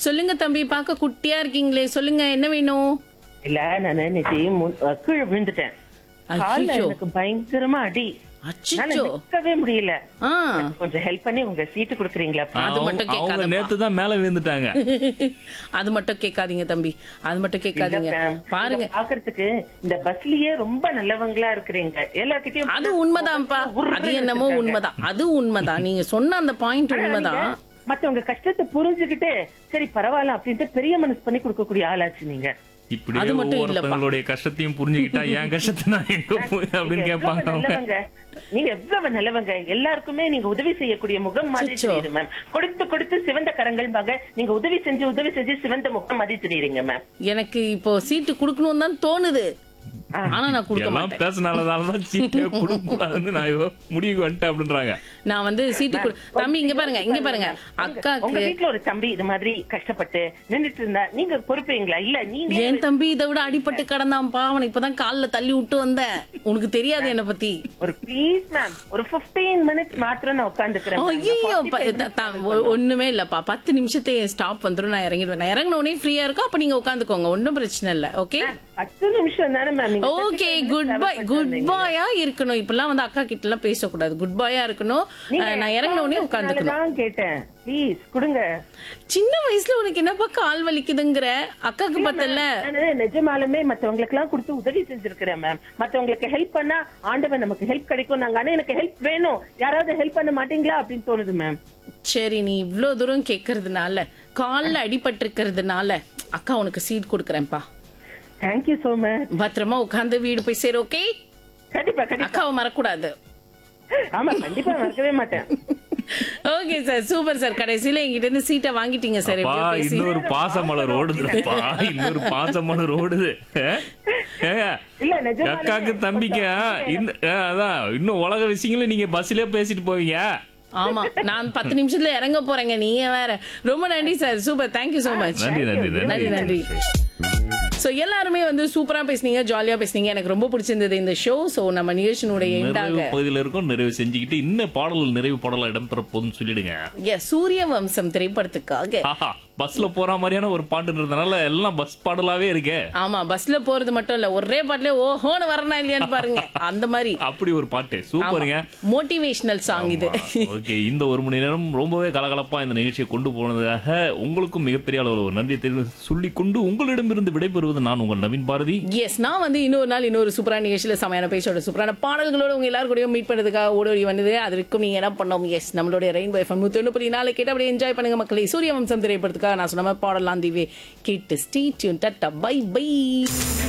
சொல்லுங்க தம்பி பார்க்க குட்டியா இருக்கீங்களே சொல்லுங்க என்ன வேணும் இல்ல நான் நேற்று முன்- அஹ் கீழே விழுந்துட்டேன் கால்ல அச்சோ. எனக்கு பயங்கரமா அடி என்னால அச்சோ நிக்கவே முடியல ஆ கொஞ்சம் ஹெல்ப் பண்ணி உங்க சீட்டு கொடுக்குறீங்களா அது மட்டும் அவங்க- அவங்க கேட்காதப்பா. நேத்து தான் மேல விழுந்துட்டாங்க அது மட்டும் கேட்காதீங்க தம்பி அது மட்டும் கேட்காதீங்க பாருங்க பாக்குறதுக்கு இந்த பஸ்லயே ரொம்ப நல்லவங்களா இருக்கிறீங்க எல்லார்கிட்டயும் அது உண்மைதான்ப்பா அது என்னமோ உண்மைதான் அது உண்மைதான் நீங்க சொன்ன அந்த பாயிண்ட் உண்மைதான் மத்தவங்க கஷ்டத்தை புரிஞ்சுக்கிட்டு சரி பரவாயில்ல அப்படின்ட்டு பெரிய மனசு பண்ணி கொடுக்கக்கூடிய ஆளாச்சு நீங்க இப்படியே அது மட்டும் இல்லப்பா. ஒவ்வொருத்தங்களுடைய கஷ்டத்தையும் புரிஞ்சுக்கிட்டா என் கஷ்டத்தை நான் எங்க போய் அப்படின்னு நீங்க கேட்பாங்க எவ்வளவு அவங்க நல்லவங்க நீங்க எவ்வளவு நல்லவங்க எல்லாருக்குமே நீங்க உதவி செய்யக்கூடிய முகம் மாதிரி அச்சச்சோ. தெரியுது மேம் கொடுத்து கொடுத்து சிவந்த கரங்கள் நீங்க உதவி செஞ்சு உதவி செஞ்சு சிவந்த முகம் மாதிரி தெரியுறீங்க மேம் எனக்கு இப்போ சீட்டு குடுக்கணும்னு தான் தோணுது ஆனா நான் கொடுக்க எல்லாம் மாட்டேன் பேசினாலதான் சீட்டே கொடுக்க கூடாதுன்னு நான் இப்போ முடிவுக்கு வந்துட்டேன் அப்படின்றாங்க நான் வந்து சீட்டு கொடு தம்பி இங்க பாருங்க இங்க பாருங்க உங்க அக்காக்கு வீட்டுல ஒரு தம்பி இது மாதிரி கஷ்டப்பட்டு நின்னுட்டு இருந்தா நீங்க பொறுப்பீங்களா இல்ல நீங்க என் தம்பி இதை விட அடிபட்டு கிடந்தான்ப்பா அவனை இப்பதான் கால்ல தள்ளி விட்டு வந்தேன் உனக்கு தெரியாது என்ன பத்தி ஒரு ப்ளீஸ் மேம் ஒரு 15 மினிட்ஸ் மாத்திரம் நான் உட்காந்துக்கிறேன் ஐயோ ஒண்ணுமே இல்லப்பா பத்து நிமிஷத்தை ஸ்டாப் வந்துரும் நான் இறங்கிடுவேன் நான் இறங்கின உடனே ஃப்ரீயா இருக்கும் அப்ப நீங்க உட்காந்துக்கோங்க ஒன்னும் பிரச்சனை இல்ல ஓகே பத்து நிமிஷம் தானே ma'am okay good bye good பாயா இருக்கணும் இப்பெல்லாம் வந்து அக்கா கிட்ட எல்லாம் பேசக்கூடாது குட் பாயா இருக்கணும் அஹ், நான் இறங்கின உடனே உட்காந்துக்கணும் தான் கேட்டேன் ப்ளீஸ் கொடுங்க சின்ன வயசுல உனக்கு என்னப்பா கால் வலிக்குதுங்கிற அக்காக்கு பார்த்தல நானு நிஜமாலுமே மத்தவங்களுக்கு எல்லாம் கொடுத்து உதவி செஞ்சிருக்கிறேன் மேம் மத்தவங்களுக்கு ஹெல்ப் பண்ணா ஆண்டவன் நமக்கு ஹெல்ப் கிடைக்கும் நாங்க ஆனா எனக்கு ஹெல்ப் வேணும் யாராவது ஹெல்ப் பண்ண மாட்டீங்களா அப்படின்னு தோணுது மேம் சரி நீ இவ்ளோ தூரம் கேக்குறதுனால கால்ல அடிபட்டு இருக்கிறதுனால அக்கா உனக்கு சீட் கொடுக்கறேன்ப்பா தேங்க்யூ சோ மச் பத்திரமா உட்கார்ந்து வீடு போய் சேரு ஓகே கண்டிப்பா கண்டிப்பா அக்காவை மறக்கூடாது ஆமா கண்டிப்பா மறக்கவே மாட்டேன் ஓகே சார் சூப்பர் சார் கடைசியில எங்கிட்ட இருந்து சீட்டை வாங்கிட்டீங்க சார் அப்பா எப்படியோ பேசி இன்னொரு பாசமலர் ஓடுதுப்பா இன்னொரு பாசமலர் ஓடுது ஏ? ஏங்க, இல்ல நிஜமா அக்காக்கு தம்பிக்கு இந்த- ஏ, அதான் இன்னும் உலக விஷயங்களும் நீங்க பஸ்லயே பேசிட்டு போவீங்க ஆமா நான் பத்து நிமிஷத்துல இறங்க போறேங்க நீங்க வேற ரொம்ப நன்றி sir super thank you so much நன்றி நன்றி நன்றி நன்றி சோ எல்லாருமே வந்து சூப்பரா பேசுனீங்க ஜாலியா பேசுனீங்க எனக்கு ரொம்ப பிடிச்சிருந்தது இந்த ஷோ சோ நம்ம நிகழ்ச்சியினுடைய நிறைவு எண்டாக பகுதியில இருக்கும் நிறைவு செஞ்சுக்கிட்டு இன்னும் பாடல் நிறைவு பாடல இடம்பெற போதுன்னு சொல்லிடுங்க எஸ் சூரிய வம்சம் திரைப்படத்துக்காக ஆஹா பஸ்ல போற மாதிரியான ஒரு பாட்டுன்றதுனால எல்லாம் பஸ் பாடலாவே இருக்கே ஆமா பஸ்ல போறது மட்டும் இல்ல ஒரே பாட்டுல ஓஹோன்னு வரணும் இல்லையான்னு பாருங்க அந்த மாதிரி அப்படி ஒரு பாட்டு சூப்பருங்க மோட்டிவேஷனல் சாங் இது ஓகே இந்த ஒரு மணி நேரம் ரொம்பவே கலகலப்பா இந்த நிகழ்ச்சியை கொண்டு போனதாக உங்களுக்கும் மிகப்பெரிய அளவில் ஒரு நன்றி தெரிவி சொல்லிக் கொண்டு உங்களிடமிருந்து விடைபெறுவது நான் உங்கள் நவீன் பாரதி எஸ் நான் வந்து இன்னொரு நாள் இன்னொரு சூப்பரான நிகழ்ச்சியில செமையான பேசோட சூப்பரான பாடல்களோட உங்க எல்லாரும் கூடயும் மீட் பண்ணதுக்காக ஓடி ஓடி வந்தது அதற்கும் நீங்க என்ன பண்ணோம் எஸ் நம்மளுடைய ரெயின்போ எஃப்எம் நூத்தி ஒன்று புள்ளி நாலு கேட்டு அப்படியே என்ஜாய் பண்ணுங்க மக்களே சூரிய வம்சம் திரைப்படத்துக்காக நான் சொன்ன மாதிரி பாடலாம் தீவே கேட்டு stay tune tata bye by